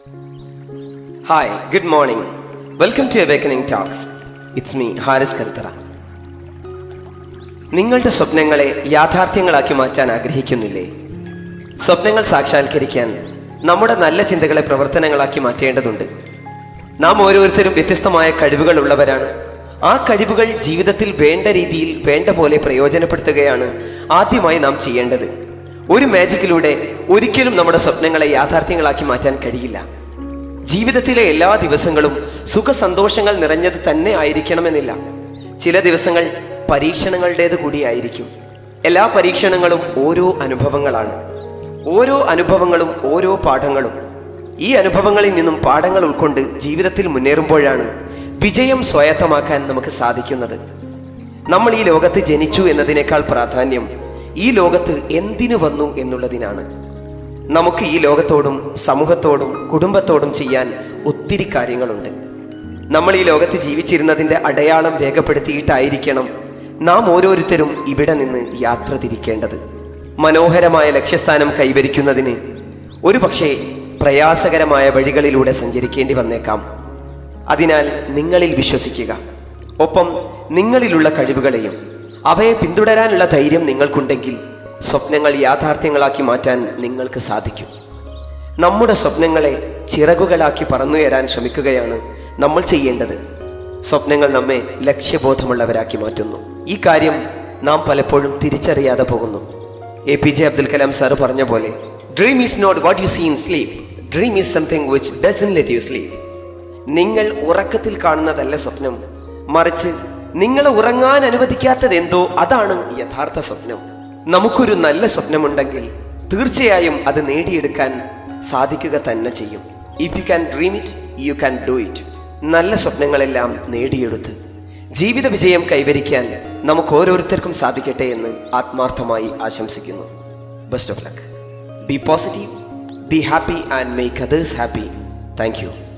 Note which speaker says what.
Speaker 1: hi good morning welcome to awakening talks it's me Haris Karuthara നിങ്ങളുടെ സ്വപ്നങ്ങളെ യാഥാർത്ഥ്യങ്ങളാക്കി മാറ്റാൻ ആഗ്രഹിക്കുന്നില്ലേ സ്വപ്നങ്ങൾ സാക്ഷാത്കരിക്കാൻ നമ്മുടെ നല്ല ചിന്തകളെ പ്രവർത്തനങ്ങളാക്കി മാറ്റേണ്ടതുണ്ട് നാം ഓരോരുത്തരും വ്യത്യസ്തമായ കഴിവുകൾ ഉള്ളവരാണ് ആ കഴിവുകൾ ജീവിതത്തിൽ വേണ്ട രീതിയിൽ വേണ്ട പോലെ പ്രയോജനപ്പെടുത്തുകയാണ് ആദ്യമായി നാം ചെയ്യേണ്ടത് ഒരു മാജിക്കിലൂടെ ഒരിക്കലും നമ്മുടെ സ്വപ്നങ്ങളെ യാഥാർത്ഥ്യങ്ങളാക്കി മാറ്റാൻ കഴിയില്ല ജീവിതത്തിലെ എല്ലാ ദിവസങ്ങളും സുഖസന്തോഷങ്ങൾ നിറഞ്ഞത് തന്നെ ആയിരിക്കണമെന്നില്ല ചില ദിവസങ്ങൾ പരീക്ഷണങ്ങളുടേത് കൂടിയായിരിക്കും എല്ലാ പരീക്ഷണങ്ങളും ഓരോ അനുഭവങ്ങളാണ് ഓരോ അനുഭവങ്ങളും ഓരോ പാഠങ്ങളും ഈ അനുഭവങ്ങളിൽ നിന്നും പാഠങ്ങൾ ഉൾക്കൊണ്ട് ജീവിതത്തിൽ മുന്നേറുമ്പോഴാണ് വിജയം സ്വായത്തമാക്കാൻ നമുക്ക് സാധിക്കുന്നത് നമ്മൾ ഈ ലോകത്ത് ജനിച്ചു എന്നതിനേക്കാൾ പ്രാധാന്യം ഈ ലോകത്ത് എന്തിനു വന്നു എന്നുള്ളതിനാണ് നമുക്ക് ഈ ലോകത്തോടും സമൂഹത്തോടും കുടുംബത്തോടും ചെയ്യാൻ ഒത്തിരി കാര്യങ്ങളുണ്ട് നമ്മൾ ഈ ലോകത്ത് ജീവിച്ചിരുന്നതിൻ്റെ അടയാളം രേഖപ്പെടുത്തിയിട്ടായിരിക്കണം നാം ഓരോരുത്തരും ഇവിടെ നിന്ന് യാത്ര തിരിക്കേണ്ടത് മനോഹരമായ ലക്ഷ്യസ്ഥാനം കൈവരിക്കുന്നതിന് ഒരു പക്ഷേ പ്രയാസകരമായ വഴികളിലൂടെ സഞ്ചരിക്കേണ്ടി വന്നേക്കാം അതിനാൽ നിങ്ങളിൽ വിശ്വസിക്കുക ഒപ്പം നിങ്ങളിലുള്ള കഴിവുകളെയും അവയെ പിന്തുടരാനുള്ള ധൈര്യം നിങ്ങൾക്കുണ്ടെങ്കിൽ സ്വപ്നങ്ങൾ യാഥാർത്ഥ്യങ്ങളാക്കി മാറ്റാൻ നിങ്ങൾക്ക് സാധിക്കും നമ്മുടെ സ്വപ്നങ്ങളെ ചിറകുകളാക്കി പറന്നുയരാൻ ശ്രമിക്കുകയാണ് നമ്മൾ ചെയ്യേണ്ടത് സ്വപ്നങ്ങൾ നമ്മെ ലക്ഷ്യബോധമുള്ളവരാക്കി മാറ്റുന്നു ഈ കാര്യം നാം പലപ്പോഴും തിരിച്ചറിയാതെ പോകുന്നു A P J Abdul Kalam sir പറഞ്ഞ പോലെ dream is not what you see in sleep dream is something which doesn't let you sleep നിങ്ങൾ ഉറക്കത്തിൽ കാണുന്നതല്ല സ്വപ്നം മറിച്ച് നിങ്ങളെ ഉറങ്ങാൻ അനുവദിക്കാത്തത് എന്തോ അതാണ് യഥാർത്ഥ സ്വപ്നം നമുക്കൊരു നല്ല സ്വപ്നമുണ്ടെങ്കിൽ തീർച്ചയായും അത് നേടിയെടുക്കാൻ സാധിക്കുക തന്നെ ചെയ്യും if you can dream it you can do it നല്ല സ്വപ്നങ്ങളെല്ലാം നേടിയെടുത്ത് ജീവിത വിജയം കൈവരിക്കാൻ നമുക്ക് ഓരോരുത്തർക്കും സാധിക്കട്ടെ എന്ന് ആത്മാർത്ഥമായി ആശംസിക്കുന്നു best of luck be positive be happy and make others happy thank U